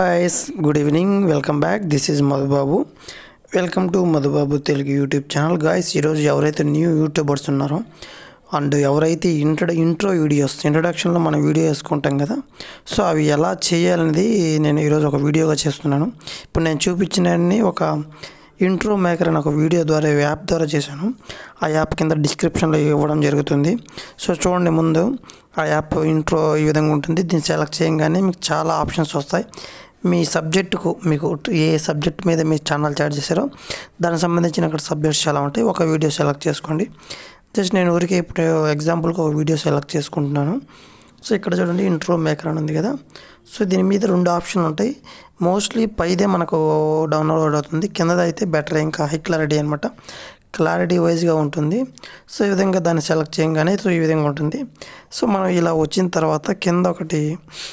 guys good evening welcome back this is Madhubabu welcome to Madhubabu Telugu YouTube channel guys ఈరోజు ఎవరైతే new YouTubers ఉన్నారో and ఎవరైతే intro intro videos ఇంట్రడక్షన్లో మనం వీడియో వేసుకుంటాం కదా సో అవి ఎలా చేయాలనేది నేను ఈరోజు ఒక వీడియోగా చేస్తున్నాను ఇప్పుడు నేను చూపించినన్ని ఒక ఇంట్రో మేకర్ అని ఒక వీడియో ద్వారా యాప్ ద్వారా చేశాను ఆ యాప్ కింద డిస్క్రిప్షన్లో ఇవ్వడం జరుగుతుంది సో చూడండి ముందు ఆ యాప్ ఇంట్రో ఈ విధంగా ఉంటుంది దీన్ని సెలెక్ట్ చేయగానే మీకు చాలా ఆప్షన్స్ వస్తాయి మీ సబ్జెక్టుకు మీకు ఏ సబ్జెక్ట్ మీద మీరు ఛానల్ చార్జ్ చేశారో దానికి సంబంధించిన అక్కడ సబ్జెక్ట్స్ చాలా ఉంటాయి ఒక వీడియో సెలెక్ట్ చేసుకోండి జస్ట్ నేను ఊరికే ఇప్పుడు ఎగ్జాంపుల్కి ఒక వీడియో సెలెక్ట్ చేసుకుంటున్నాను సో ఇక్కడ చూడండి ఇంట్రో మేకర్ అని ఉంది కదా సో దీని మీద రెండు ఆప్షన్లు ఉంటాయి మోస్ట్లీ పైదే మనకు డౌన్లోడ్ అవుతుంది కిందది అయితే బెటర్ ఇంకా హై క్లారిటీ అనమాట క్లారిటీ వైజ్గా ఉంటుంది సో ఈ విధంగా దాన్ని సెలెక్ట్ చేయగానే సో ఈ విధంగా ఉంటుంది సో మనం ఇలా వచ్చిన తర్వాత కింద ఒకటి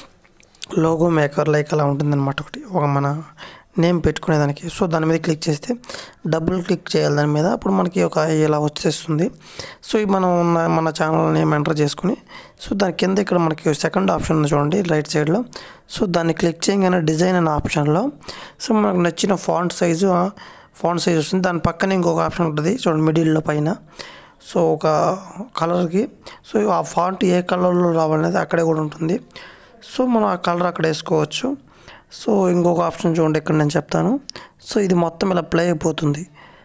లోగో మేకర్ లైక్ అలా ఉంటుందన్నమాట ఒకటి ఒక మన నేమ్ పెట్టుకునేదానికి సో దాని మీద క్లిక్ చేస్తే డబుల్ క్లిక్ చేయాలి దాని మీద అప్పుడు మనకి ఒక ఇలా వచ్చేస్తుంది సో ఇది మనం ఉన్న మన ఛానల్ నేమ్ ఎంటర్ చేసుకుని సో దాని కింద ఇక్కడ మనకి సెకండ్ ఆప్షన్ ఉంది చూడండి రైట్ సైడ్లో సో దాన్ని క్లిక్ చేయగానే డిజైన్ అనే ఆప్షన్లో సో మనకు నచ్చిన ఫాంట్ సైజు ఫాంట్ సైజ్ వస్తుంది దాని పక్కన ఇంకొక ఆప్షన్ ఉంటుంది చూడండి మిడిల్లో పైన సో ఒక కలర్కి సో ఆ ఫాంట్ ఏ కలర్లో రావాలనేది అక్కడే కూడా ఉంటుంది సో మనం ఆ కలర్ అక్కడ వేసుకోవచ్చు సో ఇంకొక ఆప్షన్ చూడండి ఇక్కడ నేను చెప్తాను సో ఇది మొత్తం ఇలా ప్లే అయిపోతుంది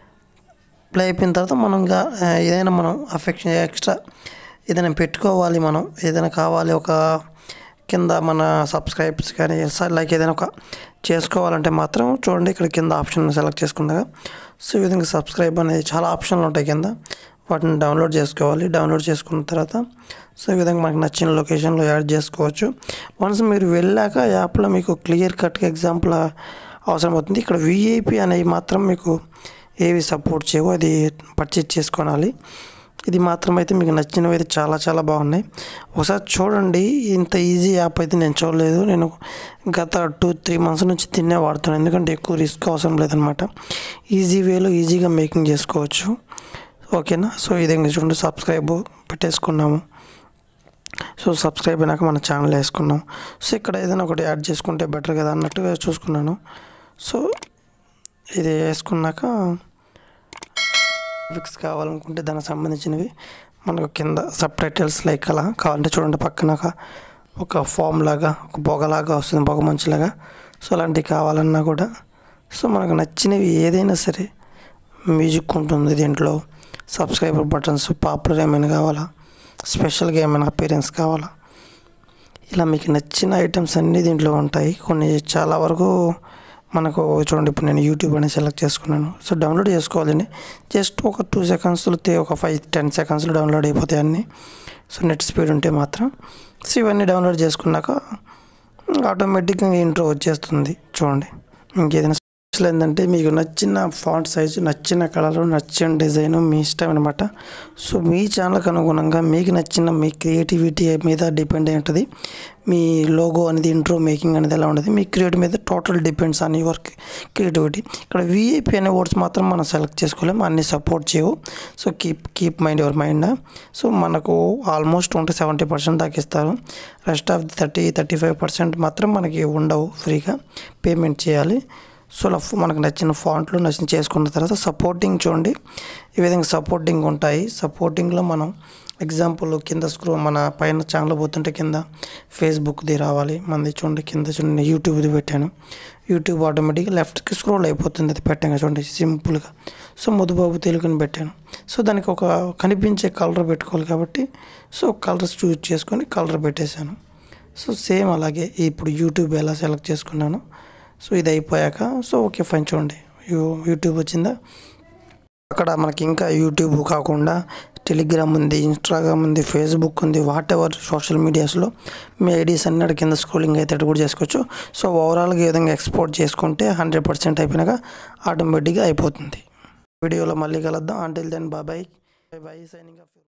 ప్లే అయిపోయిన తర్వాత మనం ఇంకా ఆ, ఏదైనా మనం అఫెక్షన్ ఎక్స్ట్రా ఏదైనా పెట్టుకోవాలి మనం ఏదైనా కావాలి ఒక కింద మన సబ్స్క్రైబ్స్ కానీ లైక్ ఏదైనా ఒక చేసుకోవాలంటే మాత్రం చూడండి ఇక్కడ కింద ఆప్షన్ సెలెక్ట్ చేసుకుందాక సో ఈ విధంగా సబ్స్క్రైబ్ అనేది చాలా ఆప్షన్లు ఉంటాయి కింద వాటిని డౌన్లోడ్ చేసుకోవాలి డౌన్లోడ్ చేసుకున్న తర్వాత సో ఈ విధంగా మనకు నచ్చిన లొకేషన్లో యాడ్ చేసుకోవచ్చు వన్స్ మీరు వెళ్ళాక యాప్లో మీకు క్లియర్ కట్గా ఎగ్జాంపుల్ అవసరం అవుతుంది ఇక్కడ విఐపి అనేవి మాత్రం మీకు ఏవి సపోర్ట్ చేయవు అది పర్చేజ్ చేసుకోవాలి ఇది మాత్రం అయితే మీకు నచ్చినవి అయితే చాలా చాలా బాగున్నాయి ఒకసారి చూడండి ఇంత ఈజీ యాప్ అయితే నేను చూడలేదు నేను గత టూ త్రీ మంత్స్ నుంచి తిన్నే వాడుతున్నాను ఎందుకంటే ఎక్కువ రిస్క్ అవసరం లేదనమాట ఈజీ వేలో ఈజీగా మేకింగ్ చేసుకోవచ్చు ఓకేనా సో ఈ విధంగా చూడండి సబ్స్క్రైబ్ పెట్టేసుకున్నాము సో సబ్స్క్రైబ్ అయినాక మన ఛానల్ వేసుకున్నాం సో ఇక్కడ ఏదైనా ఒకటి యాడ్ చేసుకుంటే బెటర్ కదా అన్నట్టుగా చూసుకున్నాను సో ఇది వేసుకున్నాక ఫిక్స్ కావాలనుకుంటే దానికి సంబంధించినవి మనకు కింద సబ్ టైటిల్స్ లైక్ అలా కావాలంటే చూడండి పక్కన ఒక- ఒక ఫామ్ లాగా ఒక పొగలాగా వస్తుంది పొగ మంచులాగా సో అలాంటివి కావాలన్నా కూడా సో మనకు నచ్చినవి ఏదైనా సరే మ్యూజిక్ ఉంటుంది దీంట్లో సబ్స్క్రైబర్ బటన్స్ పాపులర్ ఏమైనా కావాలా స్పెషల్గా ఏమైనా అపీరెన్స్ కావాలా ఇలా మీకు నచ్చిన ఐటమ్స్ అన్నీ దీంట్లో ఉంటాయి కొన్ని చాలా వరకు మనకు చూడండి ఇప్పుడు నేను యూట్యూబ్ అనేది సెలెక్ట్ చేసుకున్నాను సో డౌన్లోడ్ చేసుకోవాలండి జస్ట్ ఒక టూ సెకండ్స్లో ఒక ఫైవ్ టెన్ సెకండ్స్లో డౌన్లోడ్ అయిపోతాయి అన్నీ సో నెట్ స్పీడ్ ఉంటే మాత్రం సో ఇవన్నీ డౌన్లోడ్ చేసుకున్నాక ఆటోమేటిక్గా ఇంట్రో వచ్చేస్తుంది చూడండి ఇంకేదైనా స్పెషల్ ఏంటంటే మీకు నచ్చిన ఫాంట్ సైజు నచ్చిన కలరు నచ్చిన డిజైను మీ ఇష్టం అనమాట సో మీ ఛానల్కి అనుగుణంగా మీకు నచ్చిన మీ క్రియేటివిటీ మీద డిపెండ్ అయి ఉంటుంది మీ లోగో అనేది ఇంట్రో మేకింగ్ అనేది ఎలా ఉంటుంది మీ క్రియేటివ్ మీద total depends on your creativity ఇక్కడ విఐపి అనే వర్డ్స్ మాత్రం మనం సెలెక్ట్ చేసుకోలేము అన్ని సపోర్ట్ చేయవు so keep keep mind your mind so మనకు ఆల్మోస్ట్ ట్వంటీ సెవెంటీ పర్సెంట్ దాకా ఇస్తారు rest of thirty thirty five percent మాత్రం మనకి ఉండవు ఫ్రీగా పేమెంట్ చేయాలి సో ఇలా మనకు నచ్చిన ఫాంట్లు నచ్చిన చేసుకున్న తర్వాత సపోర్టింగ్ చూడండి ఈ విధంగా సపోర్టింగ్ ఉంటాయి సపోర్టింగ్లో మనం ఎగ్జాంపుల్ కింద స్క్రూ మన పైన ఛానల్ పోతుంటే కింద ఫేస్బుక్ది రావాలి మనది చూడండి కింద చూడండి యూట్యూబ్ది పెట్టాను యూట్యూబ్ ఆటోమేటిక్గా లెఫ్ట్కి స్క్రోల్ అయిపోతుంది అది పెట్టాను చూడండి సింపుల్గా సో మధుబాబు తెలుగుని పెట్టాను సో దానికి ఒక కనిపించే కలర్ పెట్టుకోవాలి కాబట్టి సో కలర్స్ చూజ్ చేసుకొని కలర్ పెట్టేశాను సో సేమ్ అలాగే ఇప్పుడు యూట్యూబ్ ఎలా సెలెక్ట్ చేసుకున్నాను సో ఇది అయిపోయాక సో ఓకే ఫైన్ చూడండి యూ యూట్యూబ్ వచ్చిందా అక్కడ మనకి ఇంకా యూట్యూబ్ కాకుండా టెలిగ్రామ్ ఉంది ఇన్స్టాగ్రామ్ ఉంది ఫేస్బుక్ ఉంది వాట్ ఎవర్ సోషల్ మీడియాస్లో మీ ఐడీస్ అన్ని అక్కడ కింద స్క్రోలింగ్ అయితే అటు కూడా చేసుకోవచ్చు సో ఓవరాల్గా ఈ విధంగా ఎక్స్పోర్ట్ చేసుకుంటే హండ్రెడ్ పర్సెంట్ అయిపోయినాక ఆటోమేటిక్గా అయిపోతుంది వీడియోలో మళ్ళీ కలుద్దాం అంటిల్ దెన్ బాబాయ్ బై బై సైనింగ్ ఆఫ్